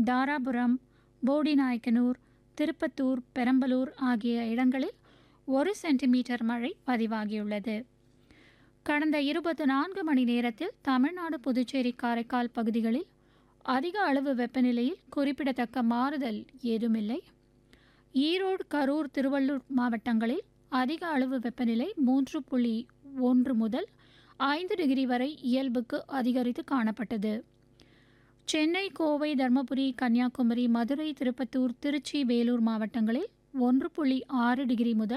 தாராபுரம் போடிநாயக்கனூர் திருப்பத்தூர் பெரம்பலூர் ஆகிய இடங்களில் ஒரு சென்டிமீட்டர் மழை பதிவாகியுள்ளது கடந்த இருபத்தி நான்கு மணி நேரத்தில் தமிழ்நாடு புதுச்சேரி காரைக்கால் பகுதிகளில் அதிக அளவு வெப்பநிலையில் குறிப்பிடத்தக்க மாறுதல் ஏதுமில்லை ஈரோடு கரூர் திருவள்ளூர் மாவட்டங்களில் அதிக அளவு வெப்பநிலை மூன்று புள்ளி ஒன்று முதல் ஐந்து டிகிரி வரை இயல்புக்கு அதிகரித்து காணப்பட்டது சென்னை கோவை தருமபுரி கன்னியாகுமரி மதுரை திருப்பத்தூர் திருச்சி வேலூர் மாவட்டங்களில் ஒன்று புள்ளி ஆறு டிகிரி முதல்